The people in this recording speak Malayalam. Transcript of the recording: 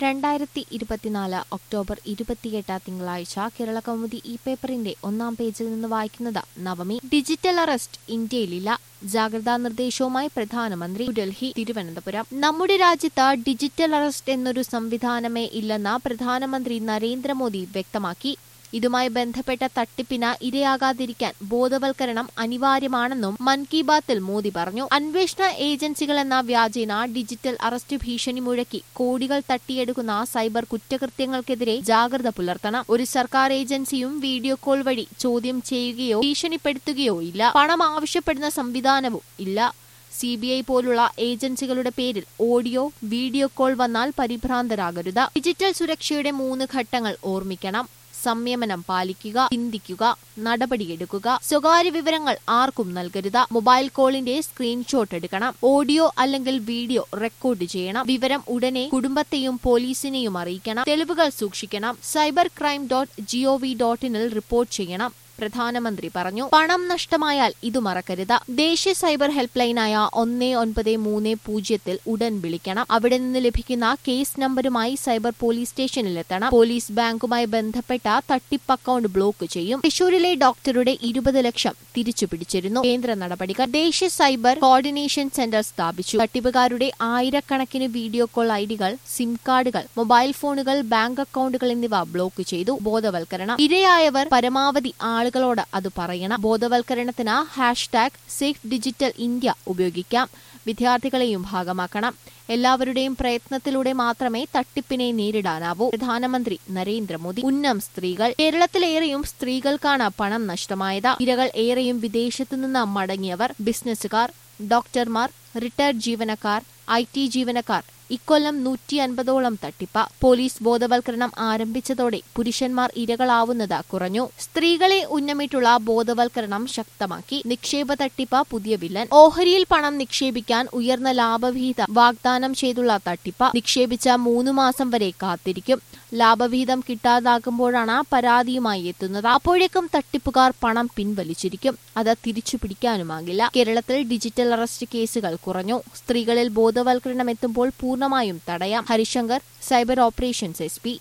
രണ്ടായിരത്തി ഇരുപത്തിനാല് ഒക്ടോബർ ഇരുപത്തിയെട്ട് തിങ്കളാഴ്ച കേരള കൗമുദി ഈ പേപ്പറിന്റെ ഒന്നാം പേജിൽ നിന്ന് വായിക്കുന്നത് നവമി ഡിജിറ്റൽ അറസ്റ്റ് ഇന്ത്യയിലില്ല ജാഗ്രതാ നിർദ്ദേശവുമായി പ്രധാനമന്ത്രി ഡൽഹി തിരുവനന്തപുരം നമ്മുടെ രാജ്യത്ത് ഡിജിറ്റൽ അറസ്റ്റ് എന്നൊരു സംവിധാനമേ ഇല്ലെന്ന് പ്രധാനമന്ത്രി നരേന്ദ്രമോദി വ്യക്തമാക്കി ഇതുമായി ബന്ധപ്പെട്ട തട്ടിപ്പിന് ഇരയാകാതിരിക്കാൻ ബോധവൽക്കരണം അനിവാര്യമാണെന്നും മൻ കി ബാത്തിൽ മോദി പറഞ്ഞു അന്വേഷണ ഏജൻസികൾ എന്ന വ്യാജേന ഡിജിറ്റൽ അറസ്റ്റ് ഭീഷണി മുഴക്കി കോടികൾ തട്ടിയെടുക്കുന്ന സൈബർ കുറ്റകൃത്യങ്ങൾക്കെതിരെ ജാഗ്രത പുലർത്തണം ഒരു സർക്കാർ ഏജൻസിയും വീഡിയോ കോൾ വഴി ചോദ്യം ചെയ്യുകയോ ഭീഷണിപ്പെടുത്തുകയോ ഇല്ല പണം ആവശ്യപ്പെടുന്ന സംവിധാനവും ഇല്ല സി ബി ഐ പോലുള്ള ഏജൻസികളുടെ പേരിൽ ഓഡിയോ വീഡിയോ കോൾ വന്നാൽ പരിഭ്രാന്തരാകരുത് ഡിജിറ്റൽ സുരക്ഷയുടെ മൂന്ന് ഘട്ടങ്ങൾ ഓർമ്മിക്കണം സംയമനം പാലിക്കുക ചിന്തിക്കുക നടപടിയെടുക്കുക സ്വകാര്യ വിവരങ്ങൾ ആർക്കും നൽകരുത് മൊബൈൽ കോളിന്റെ സ്ക്രീൻഷോട്ട് എടുക്കണം ഓഡിയോ അല്ലെങ്കിൽ വീഡിയോ റെക്കോർഡ് ചെയ്യണം വിവരം ഉടനെ കുടുംബത്തെയും പോലീസിനെയും അറിയിക്കണം തെളിവുകൾ സൂക്ഷിക്കണം cyber crime dot GOV dot ഇനിൽ റിപ്പോർട്ട് ചെയ്യണം പ്രധാനമന്ത്രി പറഞ്ഞു പണം നഷ്ടമായാൽ ഇത് മറക്കരുത് ദേശീയ സൈബർ ഹെൽപ്പ് ലൈനായ ഒന്ന് ഒൻപത് മൂന്ന് പൂജ്യത്തിൽ ഉടൻ വിളിക്കണം അവിടെ നിന്ന് ലഭിക്കുന്ന കേസ് നമ്പരുമായി സൈബർ പോലീസ് സ്റ്റേഷനിലെത്തണം പോലീസ് ബാങ്കുമായി ബന്ധപ്പെട്ട തട്ടിപ്പ് അക്കൗണ്ട് ബ്ലോക്ക് ചെയ്യും തൃശൂരിലെ ഡോക്ടറുടെ ഇരുപത് ലക്ഷം തിരിച്ചു പിടിച്ചിരുന്നു കേന്ദ്ര നടപടികൾ ദേശീയ സൈബർ കോർഡിനേഷൻ സെന്റർ സ്ഥാപിച്ചു തട്ടിപ്പുകാരുടെ ആയിരക്കണക്കിന് വീഡിയോ കോൾ ഐഡികൾ സിം കാർഡുകൾ മൊബൈൽ ഫോണുകൾ ബാങ്ക് അക്കൗണ്ടുകൾ എന്നിവ ബ്ലോക്ക് ചെയ്തു ബോധവൽക്കരണം ഇരയായവർ പരമാവധി ആളുകളോട് അത് പറയണം ബോധവൽക്കരണത്തിന് ഹാഷ്ടാഗ് സേഫ് ഡിജിറ്റൽ ഇന്ത്യ ഉപയോഗിക്കാം വിദ്യാർത്ഥികളെയും ഭാഗമാക്കണം എല്ലാവരുടെയും പ്രയത്നത്തിലൂടെ മാത്രമേ തട്ടിപ്പിനെ നേരിടാനാവൂ പ്രധാനമന്ത്രി നരേന്ദ്രമോദി ഉന്നം സ്ത്രീകൾ കേരളത്തിലേറെയും സ്ത്രീകൾക്കാണ് പണം നഷ്ടമായത് ഇരകൾ ഏറെയും വിദേശത്തു നിന്ന് മടങ്ങിയവർ ബിസിനസ്സുകാർ ഡോക്ടർമാർ റിട്ടയർഡ് ജീവനക്കാർ ഐ ടി ജീവനക്കാർ ഇക്കൊല്ലം നൂറ്റി അൻപതോളം തട്ടിപ്പ് പോലീസ് ബോധവൽക്കരണം ആരംഭിച്ചതോടെ പുരുഷന്മാർ ഇരകളാവുന്നത് കുറഞ്ഞു സ്ത്രീകളെ ഉന്നമിട്ടുള്ള ബോധവൽക്കരണം ശക്തമാക്കി നിക്ഷേപ തട്ടിപ്പ് പുതിയ വില്ലൻ ഓഹരിയിൽ പണം നിക്ഷേപിക്കാൻ ഉയർന്ന ലാഭവിഹിതം വാഗ്ദാനം ചെയ്തുള്ള തട്ടിപ്പ് നിക്ഷേപിച്ച മൂന്ന് മാസം വരെ കാത്തിരിക്കും ലാഭവിഹിതം കിട്ടാതാകുമ്പോഴാണ് പരാതിയുമായി എത്തുന്നത് അപ്പോഴേക്കും തട്ടിപ്പുകാർ പണം പിൻവലിച്ചിരിക്കും അത് തിരിച്ചു പിടിക്കാനുമാകില്ല കേരളത്തിൽ ഡിജിറ്റൽ അറസ്റ്റ് കേസുകൾ കുറഞ്ഞു സ്ത്രീകളിൽ ബോധവൽക്കരണം എത്തുമ്പോൾ പൂർണ്ണമായും തടയാം Harishankar cyber operations S P